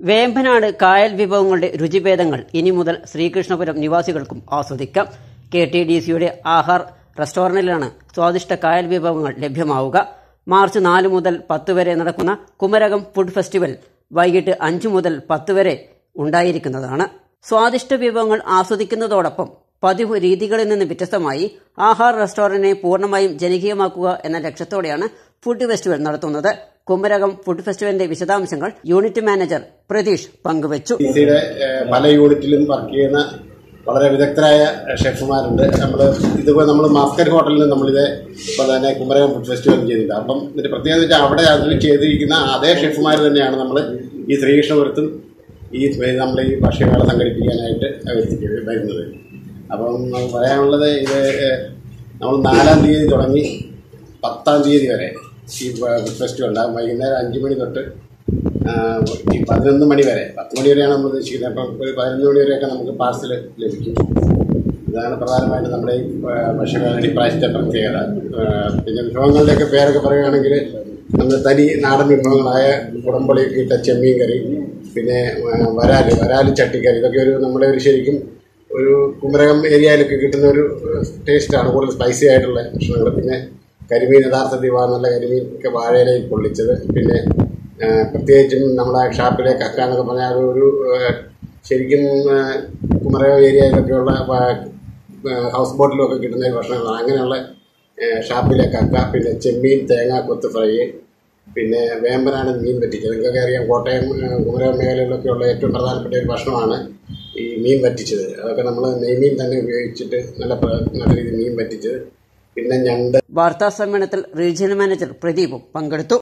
വേമ്പനാട് കായൽ വിഭവങ്ങളുടെ രുചിഭേദങ്ങൾ ഇനി മുതൽ ശ്രീകൃഷ്ണപുരം നിവാസികൾക്കും ആസ്വദിക്കാം കെ ടി ഡി സിയുടെ ആഹാർ റെസ്റ്റോറന്റിലാണ് സ്വാദിഷ്ട കായൽ വിഭവങ്ങൾ ലഭ്യമാവുക മാർച്ച് നാല് മുതൽ പത്ത് വരെ നടക്കുന്ന കുമരകം ഫുഡ് ഫെസ്റ്റിവൽ വൈകിട്ട് അഞ്ചു മുതൽ പത്ത് വരെ ഉണ്ടായിരിക്കുന്നതാണ് സ്വാദിഷ്ട വിഭവങ്ങൾ ആസ്വദിക്കുന്നതോടൊപ്പം പതിവ് രീതികളിൽ നിന്ന് വ്യത്യസ്തമായി ആഹാർ റെസ്റ്റോറന്റിനെ പൂർണ്ണമായും ജനകീയമാക്കുക എന്ന ലക്ഷ്യത്തോടെയാണ് ഫുഡ് ഫെസ്റ്റിവൽ നടത്തുന്നത് കുമരകം ഫുഡ് ഫെസ്റ്റിവലിന്റെ വിശദാംശങ്ങൾ യൂണിറ്റ് മാനേജർ പ്രതീഷ് പങ്കുവച്ചു സിയുടെ പല യൂണിറ്റിലും വർക്ക് ചെയ്യുന്ന വളരെ വിദഗ്ധരായ ഷെഫുമാരുണ്ട് നമ്മൾ ഇതുപോലെ നമ്മൾ മാസ്കറ്റ് ഹോട്ടലിൽ നമ്മളിത് ഇപ്പോൾ തന്നെ കുമരകം ഫുഡ് ഫെസ്റ്റിവൽ ചെയ്തിട്ടുണ്ട് അപ്പം ഇതിന്റെ പ്രത്യേകത വെച്ചാൽ അവിടെ അതിൽ ചെയ്തിരിക്കുന്ന അതേ ഷെഫുമാർ തന്നെയാണ് നമ്മൾ ഈ ശ്രീകൃഷ്ണപുരത്തും ഈ നമ്മൾ ഈ ഭക്ഷ്യമേള സംഘടിപ്പിക്കാനായിട്ട് എത്തിക്കുന്നത് വരുന്നത് അപ്പം നമുക്ക് പറയാനുള്ളത് ഇത് നമ്മൾ നാലാം തീയതി തുടങ്ങി പത്താം തീയതി വരെ ഈ ഫുഡ് ഫെസ്റ്റിവൽ ഉണ്ടാകും വൈകുന്നേരം അഞ്ച് മണി തൊട്ട് ആ, ഈ പതിനൊന്ന് മണി വരെ പത്ത് മണി വരെയാണ് നമ്മൾ ഉദ്ദേശിക്കുന്നത് അപ്പം ഒരു പതിനൊന്ന് മണി വരെയൊക്കെ നമുക്ക് പാർസൽ ലഭിക്കും ഇതാണ് പ്രധാനമായിട്ടും നമ്മുടെ ഈ ആ, ഭക്ഷ്യകാലി പ്രാവശ്യത്തെ പ്രത്യേകത ആ, പിന്നെ വിഭവങ്ങളുടെയൊക്കെ പേരൊക്കെ പറയുകയാണെങ്കിൽ നമ്മൾ തനി നാടൻ വിഭവങ്ങളായ കുടംപൊളി ഇട്ട ചെമ്മീൻ കറി പിന്നെ ആ, വരാല് വരാല് ചട്ടിക്കറി ഇതൊക്കെ ഒരു നമ്മുടെ ഒരു ശരിക്കും ഒരു കുമരകം ഏരിയയിലൊക്കെ കിട്ടുന്ന ഒരു ടേസ്റ്റാണ് കൂടുതൽ സ്പൈസി ആയിട്ടുള്ള ഭക്ഷണങ്ങൾ പിന്നെ കരിമീൻ യഥാർത്ഥത്തിൽ വാ നല്ല കരിമീൻ ഒക്കെ വാഴയിലയിൽ പൊള്ളിച്ചത് പിന്നെ ആ, പ്രത്യേകിച്ചും നമ്മുടെ ഷാപ്പിലെ കക്ക എന്നൊക്കെ പറഞ്ഞാൽ അത് ഒരു ആ, ശരിക്കും ആ, കുമരകം ഏരിയയിലൊക്കെയുള്ള ആ, ഹൗസ് ബോട്ടിലൊക്കെ കിട്ടുന്ന ഒരു ഭക്ഷണങ്ങളാണ് അങ്ങനെയുള്ള ആ, ഷാപ്പിലെ കക്ക പിന്നെ ചെമ്മീൻ തേങ്ങ കൊത്ത് ഫ്രൈ പിന്നെ വേമ്പനാണ് മീൻ പറ്റിച്ചത് നിങ്ങൾക്കൊക്കെ അറിയാം കോട്ടയം ആ, കുമരകം മേഖലകളിലൊക്കെ ഉള്ള ഏറ്റവും പ്രധാനപ്പെട്ട ഒരു ഭക്ഷണമാണ് ഈ മീൻ പറ്റിച്ചത് അതൊക്കെ നമ്മൾ നെയ്മീൻ തന്നെ ഉപയോഗിച്ചിട്ട് നല്ല പ്ര- നല്ല രീതിയിൽ മീൻ പറ്റിച്ചത് പിന്നെ ഞണ്ട് വാർത്താ സമ്മേളനത്തിൽ റീജിയണൽ മാനേജർ പ്രദീപും പങ്കെടുത്തു